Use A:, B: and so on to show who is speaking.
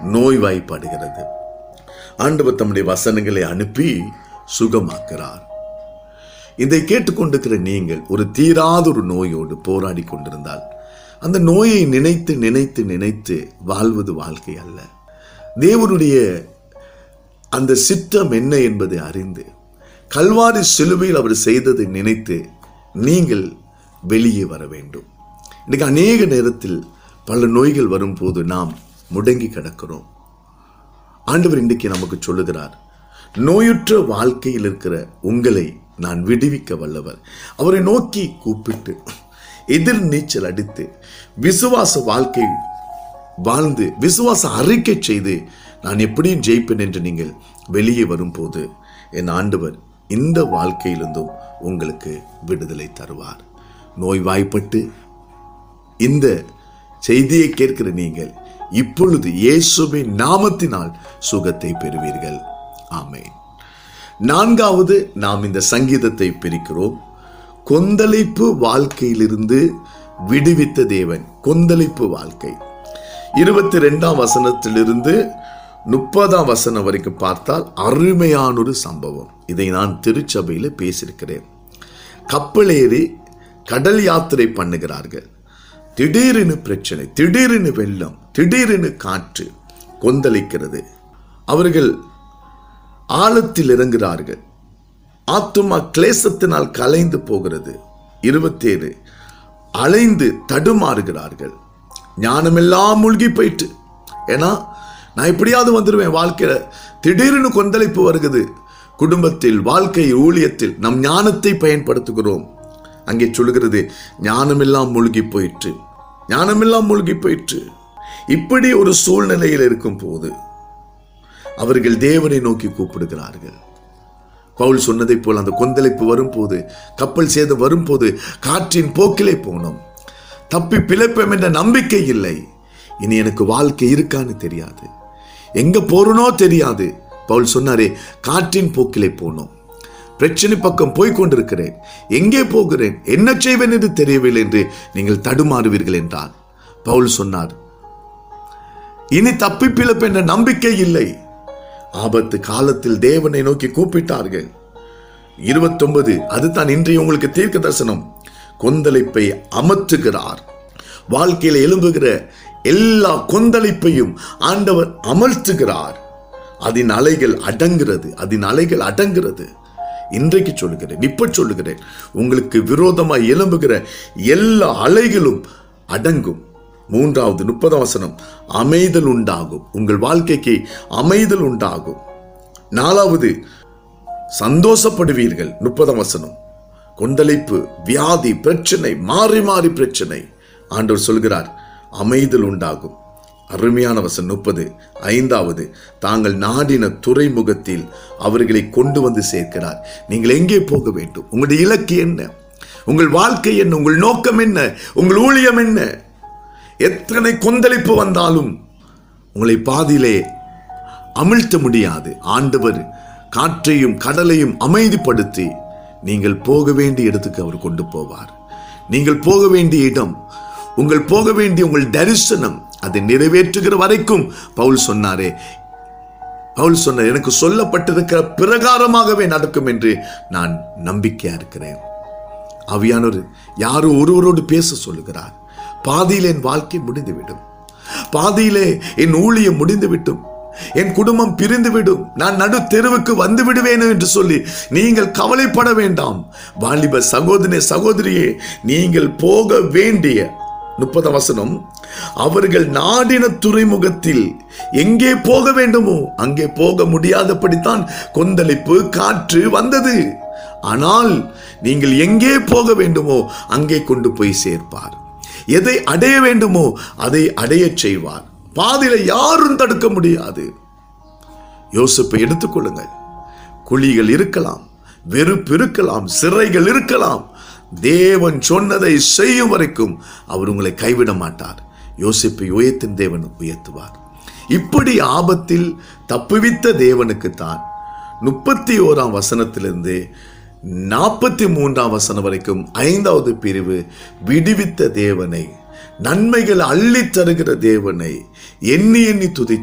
A: நோய்வாய்ப்படுகிறது ஆண்டவர் தம்முடைய வசனங்களை அனுப்பி சுகமாக்குறார் இதை கேட்டுக்கொண்டிருக்கிற நீங்கள் ஒரு தீராத ஒரு நோயோடு போராடி கொண்டிருந்தால் அந்த நோயை நினைத்து நினைத்து நினைத்து வாழ்வது வாழ்க்கை அல்ல தேவனுடைய அந்த சித்தம் என்ன என்பதை அறிந்து கல்வாரி சிலுவையில் அவர் செய்ததை நினைத்து நீங்கள் வெளியே வர வேண்டும் இன்னைக்கு அநேக நேரத்தில் பல நோய்கள் வரும்போது நாம் முடங்கி கிடக்கிறோம் ஆண்டவர் இன்றைக்கு நமக்கு சொல்லுகிறார் நோயுற்ற வாழ்க்கையில் இருக்கிற உங்களை நான் விடுவிக்க வல்லவர் அவரை நோக்கி கூப்பிட்டு எதிர் நீச்சல் அடித்து விசுவாச வாழ்க்கை வாழ்ந்து விசுவாச அறிக்கை செய்து நான் எப்படியும் ஜெயிப்பேன் என்று நீங்கள் வெளியே வரும்போது என் ஆண்டவர் இந்த வாழ்க்கையிலிருந்தும் உங்களுக்கு விடுதலை தருவார் நோய்வாய்ப்பட்டு இந்த செய்தியை கேட்கிற நீங்கள் இப்பொழுது இயேசுவின் நாமத்தினால் சுகத்தை பெறுவீர்கள் ஆமென் நான்காவது நாம் இந்த சங்கீதத்தை பிரிக்கிறோம் கொந்தளிப்பு வாழ்க்கையிலிருந்து விடுவித்த தேவன் கொந்தளிப்பு வாழ்க்கை இருபத்தி ரெண்டாம் வசனத்திலிருந்து முப்பதாம் வசனம் வரைக்கும் பார்த்தால் அருமையான ஒரு சம்பவம் இதை நான் திருச்சபையில் பேசியிருக்கிறேன் கப்பலேறி கடல் யாத்திரை பண்ணுகிறார்கள் திடீரெனு பிரச்சனை திடீரெனு வெள்ளம் திடீரெனு காற்று கொந்தளிக்கிறது அவர்கள் ஆழத்தில் இறங்குகிறார்கள் ஆத்துமா கிளேசத்தினால் கலைந்து போகிறது இருபத்தேழு அலைந்து தடுமாறுகிறார்கள் ஞானமெல்லாம் மூழ்கி போயிட்டு ஏன்னா நான் எப்படியாவது வந்துடுவேன் வாழ்க்கையில திடீர்னு கொந்தளிப்பு வருகிறது குடும்பத்தில் வாழ்க்கை ஊழியத்தில் நம் ஞானத்தை பயன்படுத்துகிறோம் அங்கே சொல்லுகிறது ஞானமெல்லாம் மூழ்கி போயிற்று ஞானமெல்லாம் மூழ்கி போயிற்று இப்படி ஒரு சூழ்நிலையில் இருக்கும் போது அவர்கள் தேவனை நோக்கி கூப்பிடுகிறார்கள் பவுல் சொன்னதைப் போல் அந்த கொந்தளிப்பு வரும்போது கப்பல் சேதம் வரும்போது காற்றின் போக்கிலே போனோம் தப்பி பிழைப்போம் என்ற நம்பிக்கை இல்லை இனி எனக்கு வாழ்க்கை இருக்கான்னு தெரியாது எங்க போறனோ தெரியாது பவுல் சொன்னாரே காற்றின் போக்கிலே போனோம் பிரச்சனை பக்கம் போய் கொண்டிருக்கிறேன் எங்கே போகிறேன் என்ன செய்வேன் என்று தெரியவில்லை என்று நீங்கள் தடுமாறுவீர்கள் என்றார் பவுல் சொன்னார் இனி தப்பி பிழைப்பு என்ற நம்பிக்கை இல்லை ஆபத்து காலத்தில் தேவனை நோக்கி கூப்பிட்டார்கள் இருபத்தொன்பது அதுதான் இன்றைய உங்களுக்கு தீர்க்க தரிசனம் கொந்தளிப்பை அமர்த்துகிறார் வாழ்க்கையில எழும்புகிற எல்லா கொந்தளிப்பையும் ஆண்டவர் அமர்த்துகிறார் அதன் அலைகள் அடங்குறது அதன் அலைகள் அடங்குறது இன்றைக்கு சொல்லுகிறேன் இப்ப சொல்லுகிறேன் உங்களுக்கு விரோதமாய் எழும்புகிற எல்லா அலைகளும் அடங்கும் மூன்றாவது முப்பதாம் வசனம் அமைதல் உண்டாகும் உங்கள் வாழ்க்கைக்கு அமைதல் உண்டாகும் நாலாவது சந்தோஷப்படுவீர்கள் முப்பதாம் வசனம் கொந்தளிப்பு வியாதி பிரச்சனை மாறி மாறி பிரச்சனை ஆண்டவர் சொல்கிறார் அமைதல் உண்டாகும் அருமையான வசனம் முப்பது ஐந்தாவது தாங்கள் நாடின துறைமுகத்தில் அவர்களை கொண்டு வந்து சேர்க்கிறார் நீங்கள் எங்கே போக வேண்டும் உங்களுடைய இலக்கு என்ன உங்கள் வாழ்க்கை என்ன உங்கள் நோக்கம் என்ன உங்கள் ஊழியம் என்ன எத்தனை கொந்தளிப்பு வந்தாலும் உங்களை பாதியிலே அமிழ்த்த முடியாது ஆண்டவர் காற்றையும் கடலையும் அமைதிப்படுத்தி நீங்கள் போக வேண்டிய இடத்துக்கு அவர் கொண்டு போவார் நீங்கள் போக வேண்டிய இடம் உங்கள் போக வேண்டிய உங்கள் தரிசனம் அதை நிறைவேற்றுகிற வரைக்கும் பவுல் சொன்னாரே பவுல் சொன்னார் எனக்கு சொல்லப்பட்டிருக்கிற பிரகாரமாகவே நடக்கும் என்று நான் நம்பிக்கையா இருக்கிறேன் அவியானவர் யாரோ ஒருவரோடு பேச சொல்லுகிறார் பாதியில் என் வாழ்க்கை முடிந்துவிடும் பாதியிலே என் ஊழியம் முடிந்துவிட்டும் என் குடும்பம் பிரிந்துவிடும் நான் நடு தெருவுக்கு வந்து விடுவேன் என்று சொல்லி நீங்கள் கவலைப்பட வேண்டாம் வாலிப சகோதரனே சகோதரியே நீங்கள் போக வேண்டிய முப்பது வசனம் அவர்கள் நாடின துறைமுகத்தில் எங்கே போக வேண்டுமோ அங்கே போக முடியாதபடித்தான் கொந்தளிப்பு காற்று வந்தது ஆனால் நீங்கள் எங்கே போக வேண்டுமோ அங்கே கொண்டு போய் சேர்ப்பார் எதை அடைய வேண்டுமோ அதை அடையச் செய்வார் பாதியில யாரும் தடுக்க முடியாது யோசிப்பை எடுத்துக்கொள்ளுங்கள் குழிகள் இருக்கலாம் வெறுப்பு இருக்கலாம் சிறைகள் இருக்கலாம் தேவன் சொன்னதை செய்யும் வரைக்கும் அவர் உங்களை கைவிட மாட்டார் யோசிப்பை உயர்த்தின் தேவன் உயர்த்துவார் இப்படி ஆபத்தில் தப்புவித்த தேவனுக்குத்தான் முப்பத்தி ஓராம் வசனத்திலிருந்து நாற்பத்தி மூன்றாம் வசனம் வரைக்கும் ஐந்தாவது பிரிவு விடுவித்த தேவனை நன்மைகள் அள்ளித் தருகிற தேவனை எண்ணி எண்ணி துதி